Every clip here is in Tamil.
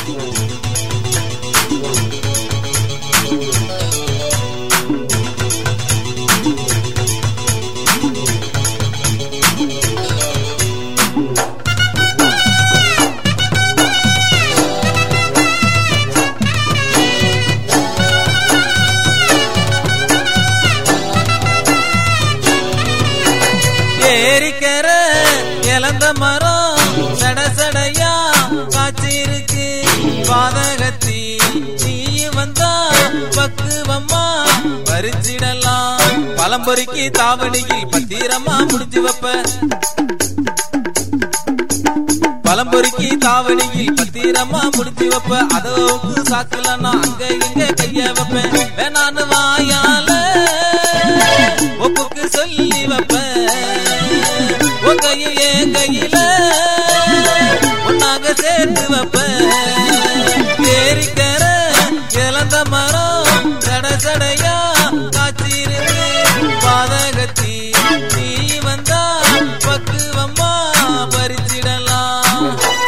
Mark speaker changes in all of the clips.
Speaker 1: ஏரிக்கர இழந்த மரம் சட சடையா காய்ச்சிருக்கு பாதகத்தி நீ வந்தா பக்குவம்மா பறிச்சிடலாம் பழம்பொறிக்கு தாவணியில் பத்திரமா முடிச்சு வைப்ப பழம்பொறிக்கு தாவணியில் பத்திரமா முடிச்சு வைப்ப அதோக்கு சாக்கலன்னா அங்க இங்க கைய வைப்பேன் வேணான்னு வாயால ஒப்புக்கு சொல்லி வைப்பேன் உன் கையில் என் கையில ஒன்னாக சேர்த்து வைப்பேன் ஏரிக்கர இழந்த மரம் சட சடையா காய்ச்சிருந்து பாதகத்தி நீ வந்தா பக்குவம்மா பறிச்சிடலாம்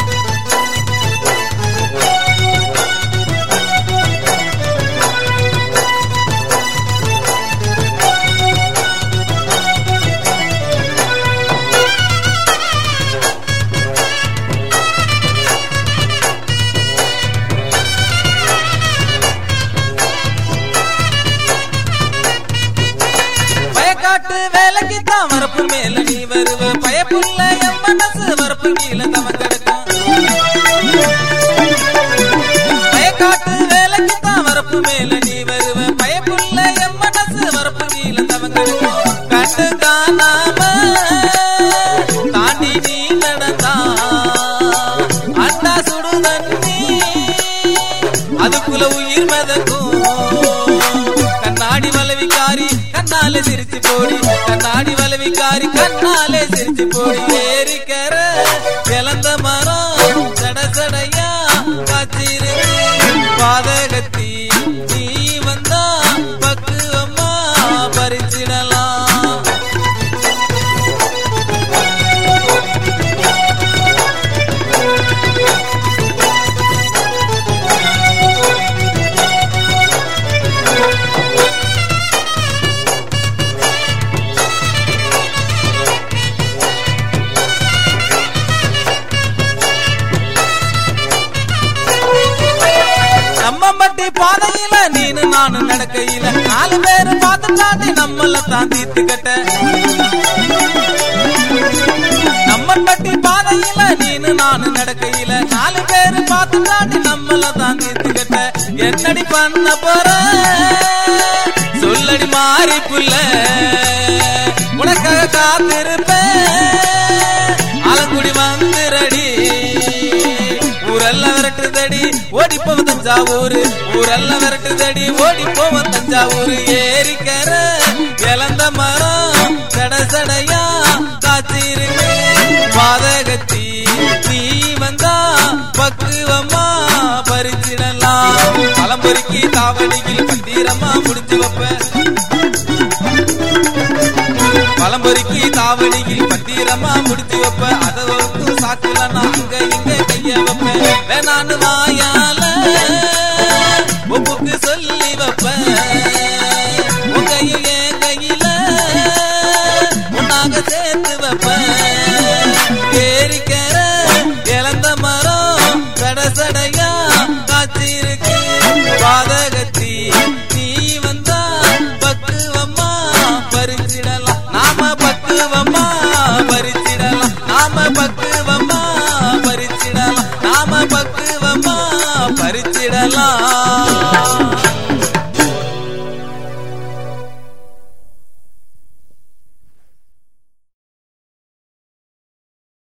Speaker 1: பயக்காட்டு வேலைக்கு தான் வரப்பு மேல நீ வருவ பயப்புள்ள என் மனசு வரப்பு கீழே தவன் கிடக்கும் பயக்காட்டு வேலைக்கு தான் வரப்பு மேல நீ வருவ பயப்புள்ள என் மனசு வரப்பு கீழே தவன் கிடக்கும் கண்டு காணாம தாண்டி நீ நடந்தா அண்டா சுடு தண்ணி அதுக்குள்ள உயிர் மதக்கும் கண்ணாடி வளவிக்காரி கண்ணாலே சிரிச்சு போடி கண்ணாடி வளவிக்காரி கண்ணாலே சிரிச்சு போடி ஏரிக்கர இழந்த மரம் சட சடையா காய்ச்சிருக்கு பாதகத்தி நீ வந்தா பக்குவம்மா பறிச்சிடலாம் நம்மம்பட்டி பாதையில நீனு நானு நடக்கையில நாலு பேரு பார்த்துட்டாண்டி நம்மள தான் தீர்த்துக்கட்ட நம்மம்பட்டி பாதையில நீனு நானு நடக்கையில நாலு பேரு பார்த்துட்டாண்டி நம்மள தான் தீர்த்துக்கட்ட என்னடி பண்ண போற சொல்லடி மாறி புள்ள உனக்காக காத்திருப்பேன் ஆலங்குடி வந்துரடி ஊரெல்லாம் விரட்டுதடி ஓடி போவன் தஞ்சாவூர் ஊரெல்லாம் விரட்டுதடி ஓடி போவன் தஞ்சாவூர் ஏரிக்கர இழந்த மரம் சட சடையா காத்திருக்கு பாதகத்தி நீ வந்தா பக்குவமா பறிச்சிடலாம் பழம்பொறிக்கு தாவணியில் பத்திரமா முடிச்சு வைப்பேன் பழம்பொறிக்கு தாவணியில் பத்திரமா முடிச்சு வைப்ப அதற்கு சாக்குல நான் அங்க இங்க கைய வைப்பேன் வேணான்னு வாய்